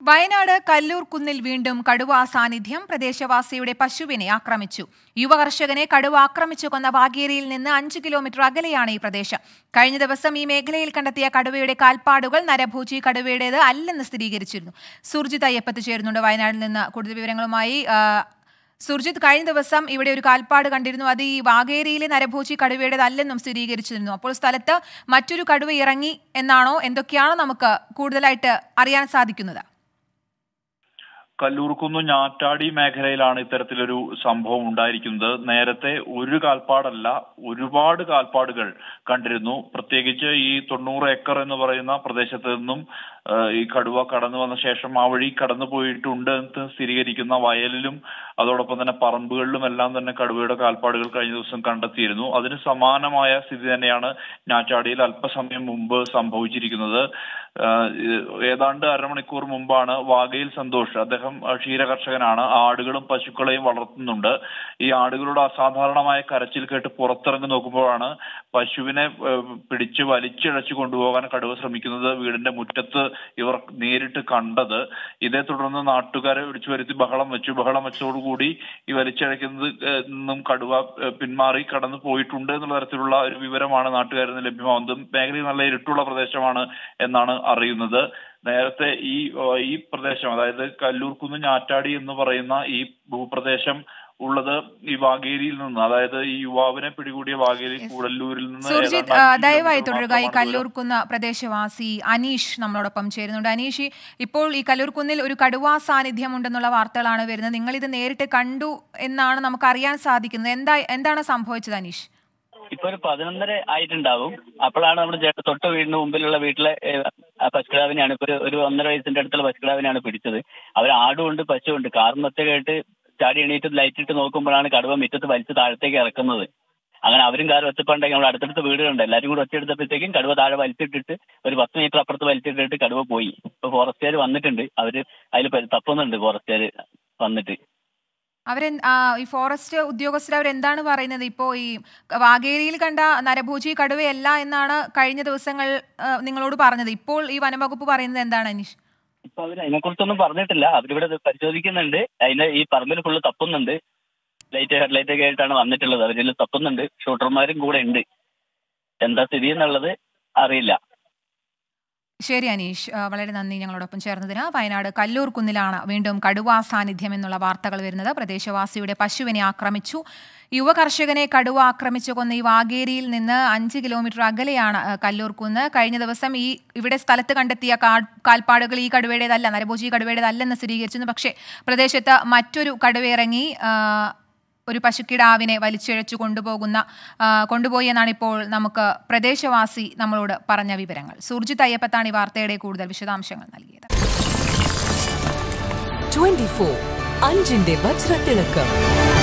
വയനാട് കല്ലൂർ കുന്നിൽ വീണ്ടും കടുവ സാന്നിധ്യം പ്രദേശവാസിയുടെ പശുവിനെ ആക്രമിച്ചു യുവകർഷകനെ കടുവ ആക്രമിച്ചു കൊന്ന വാഗേരിയിൽ നിന്ന് അഞ്ച് കിലോമീറ്റർ അകലെയാണ് ഈ പ്രദേശം കഴിഞ്ഞ ദിവസം ഈ മേഖലയിൽ കണ്ടെത്തിയ കടുവയുടെ കാൽപ്പാടുകൾ നരഭൂജി കടുവയുടേത് അല്ലെന്ന് സ്ഥിരീകരിച്ചിരുന്നു സുർജിത് അയ്യപ്പത്ത് ചേരുന്നുണ്ട് വയനാട്ടിൽ നിന്ന് കൂടുതൽ വിവരങ്ങളുമായി ആ, സുർജിത് കഴിഞ്ഞ ദിവസം ഇവിടെ ഒരു കാൽപ്പാട് കണ്ടിരുന്നു അത് ഈ വാഗേരിയിലെ നരഭൂജി കടുവയുടേതല്ലെന്നും സ്ഥിരീകരിച്ചിരുന്നു അപ്പോൾ സ്ഥലത്ത് മറ്റൊരു കടുവ ഇറങ്ങി എന്നാണോ എന്തൊക്കെയാണോ നമുക്ക് കൂടുതലായിട്ട് അറിയാൻ സാധിക്കുന്നത് കല്ലൂർക്കുന്ന് ഞാറ്റാടി മേഖലയിലാണ് ഇത്തരത്തിലൊരു സംഭവം ഉണ്ടായിരിക്കുന്നത് നേരത്തെ ഒരു കാൽപ്പാടല്ല ഒരുപാട് കാൽപ്പാടുകൾ കണ്ടിരുന്നു പ്രത്യേകിച്ച് ഈ തൊണ്ണൂറ് ഏക്കർ എന്ന് പറയുന്ന പ്രദേശത്ത് നിന്നും ആ, ഈ കടുവ കടന്നു വന്ന ശേഷം ആ വഴി കടന്നു പോയിട്ടുണ്ട് എന്ന് സ്ഥിരീകരിക്കുന്ന വയലിലും അതോടൊപ്പം തന്നെ പറമ്പുകളിലും എല്ലാം തന്നെ കടുവയുടെ കാൽപ്പാടുകൾ കഴിഞ്ഞ ദിവസം കണ്ടെത്തിയിരുന്നു അതിന് സമാനമായ സ്ഥിതി തന്നെയാണ് ഞാറ്റാടിയിൽ അല്പസമയം മുമ്പ് സംഭവിച്ചിരിക്കുന്നത് ആ, ഏതാണ്ട് അരമണിക്കൂർ മുമ്പാണ് വാഗയിൽ സന്തോഷ് അദ്ദേഹം ആ, ക്ഷീരകർഷകനാണ് ആടുകളും പശുക്കളെയും വളർത്തുന്നുണ്ട് ഈ ആടുകളുടെ അസാധാരണമായ കരച്ചിൽ കേട്ട് പുറത്തിറങ്ങി നോക്കുമ്പോഴാണ് പശുവിനെ ഏ, പിടിച്ച് വലിച്ചിഴച്ചു കൊണ്ടുപോകാൻ കടുവ ശ്രമിക്കുന്നത് വീടിന്റെ മുറ്റത്ത് ഇവർ നേരിട്ട് കണ്ടത് ഇതേ തുടർന്ന് നാട്ടുകാരെ വിളിച്ചു വരുത്തി ബഹളം വെച്ചു ബഹളം വെച്ചതോടുകൂടി ഈ വലിച്ചിഴക്കുന്നത് ഏ, നിന്നും കടുവ ഏ, പിന്മാറി കടന്നു പോയിട്ടുണ്ട് എന്നുള്ള തരത്തിലുള്ള ഒരു വിവരമാണ് നാട്ടുകാരിൽ നിന്ന് ലഭ്യമാവുന്നത് മേഖലയിൽ നല്ല ഇരുട്ടുള്ള പ്രദേശമാണ് എന്നാണ് അറിയുന്നത് നേരത്തെ ഈ ഏ, ഈ പ്രദേശം അതായത് കല്ലൂർക്കുന്ന് ഞാറ്റാടി എന്ന് പറയുന്ന ഈ ഭൂപ്രദേശം ഉള്ളത് ഈ വാഗേരിയിൽ നിന്ന് അതായത് ഈ യുവാവിനെ പിടികൂടിയ വാഗേരി കൂടല്ലൂരിൽ നിന്ന് സുർജിത് ഏതാണ്ട് ആ, അഞ്ച് ദയവായി കിലോമീറ്റർ തുടരുക ഈ മാത്രമാണ് ദൂരം. കല്ലൂർക്കുന്ന് പ്രദേശവാസി അനീഷ് നമ്മളോടൊപ്പം ചേരുന്നുണ്ട് അനീഷ് ഇപ്പോൾ ഈ കല്ലൂർക്കുന്നിൽ ഒരു കടുവാ സാന്നിധ്യം ഉണ്ടെന്നുള്ള വാർത്തകളാണ് വരുന്നത് നിങ്ങൾ ഇത് നേരിട്ട് കണ്ടു എന്നാണ് നമുക്ക് അറിയാൻ സാധിക്കുന്നത് എന്താ എന്താണ് സംഭവിച്ചത് അനീഷ് ഇപ്പൊ ഒരു പതിനൊന്നര ആയിട്ടുണ്ടാവും അപ്പോഴാണ് നമ്മുടെ ചേട്ടൻ തൊട്ട് വീടിന് മുമ്പിലുള്ള വീട്ടിലെ ഏഹ്, ആ പശുക്കിടാവിനെയാണ് ഇപ്പൊ ഒരു ഒരു ഒന്നര വയസ്സിന്റെ അടുത്തുള്ള പശുക്കിടാവിനെയാണ് പിടിച്ചത് അവർ ആടുമുണ്ട് പശുവുണ്ട് കാർന്നത്തെ കേട്ട് ചാടി എണീറ്റ് ലൈറ്റ് ഇട്ട് നോക്കുമ്പോഴാണ് കടുവ മുറ്റത്ത് വലിച്ച് താഴത്തേക്ക് ഇറക്കുന്നത് അങ്ങനെ അവരും കാര്യം ഒച്ചപ്പുണ്ടെങ്കിൽ നമ്മുടെ അടുത്തടുത്ത് വീടുകളുണ്ട് എല്ലാവരും കൂടി ഒച്ചയെടുത്തപ്പോഴത്തേക്കും കടുവ താഴെ വലിച്ചിട്ടിട്ട് ഒരു പത്ത് മീറ്റർ അപ്പുറത്ത് വലിച്ചിട്ടിട്ട് കടുവ പോയി ഇപ്പൊ ഫോറസ്റ്റുകാർ വന്നിട്ടുണ്ട് അവര് അതിൽ തപ്പുന്നുണ്ട് ഫോറസ്റ്റുകാർ വന്നിട്ട് അവരെ ഈ ഫോറസ്റ്റ് ഉദ്യോഗസ്ഥർ അവരെന്താണ് പറയുന്നത് ഇപ്പോൾ ഈ വാഗേരിയിൽ കണ്ട നരഭൂജി കടുവയല്ല എന്നാണ് കഴിഞ്ഞ ദിവസങ്ങൾ ആ, നിങ്ങളോട് പറഞ്ഞത് ഇപ്പോൾ ഈ വനംവകുപ്പ് പറയുന്നത് എന്താണ് അനീഷ് ഇപ്പൊ അവര് അതിനെക്കുറിച്ചൊന്നും പറഞ്ഞിട്ടില്ല അവരിവിടെ ഇത് പരിശോധിക്കുന്നുണ്ട് അതിന്റെ ഈ പറമ്പിൽ ഫുള്ള് തപ്പുന്നുണ്ട് ലൈറ്റ് ഹെഡ്ലൈറ്റ് ഒക്കെ ആയിട്ടാണ് വന്നിട്ടുള്ളത് അവരിൽ തപ്പുന്നുണ്ട് ഷൂട്ടർമാരും കൂടെ ഉണ്ട് എന്താ സ്ഥിതി എന്നുള്ളത് അറിയില്ല ശരി അനീഷ് ആ, വളരെ നന്ദി ഞങ്ങളോടൊപ്പം ചേർന്നതിന് വയനാട് കല്ലൂർ കുന്നിലാണ് വീണ്ടും കടുവാ സാന്നിധ്യം എന്നുള്ള വാർത്തകൾ വരുന്നത് പ്രദേശവാസിയുടെ പശുവിനെ ആക്രമിച്ചു യുവ കർഷകനെ കടുവ ആക്രമിച്ചു കൊന്ന ഈ വാഗേരിയിൽ നിന്ന് അഞ്ച് കിലോമീറ്റർ അകലെയാണ് ആ, കല്ലൂർ കുന്ന് കഴിഞ്ഞ ദിവസം ഈ ഇവിടെ സ്ഥലത്ത് കണ്ടെത്തിയ കാ- കാൽപ്പാടുകൾ ഈ കടുവയുടേതല്ല നരഭോജി കടുവയുടേതല്ലെന്ന് സ്ഥിരീകരിച്ചിരുന്നു പക്ഷേ പ്രദേശത്ത് മറ്റൊരു കടുവ ഇറങ്ങി ആ, ഒരു പശുക്കിടാവിനെ വലിച്ചിഴച്ചു കൊണ്ടുപോകുന്ന ആ, കൊണ്ടുപോയി എന്നാണ് ഇപ്പോൾ നമുക്ക് പ്രദേശവാസി നമ്മളോട് പറഞ്ഞ വിവരങ്ങൾ സുർജിത് അയ്യപ്പത്താണ് ഈ വാർത്തയുടെ കൂടുതൽ വിശദാംശങ്ങൾ നൽകിയത് 24 അഞ്ചിന്റെ വജ്രത്തിളക്കം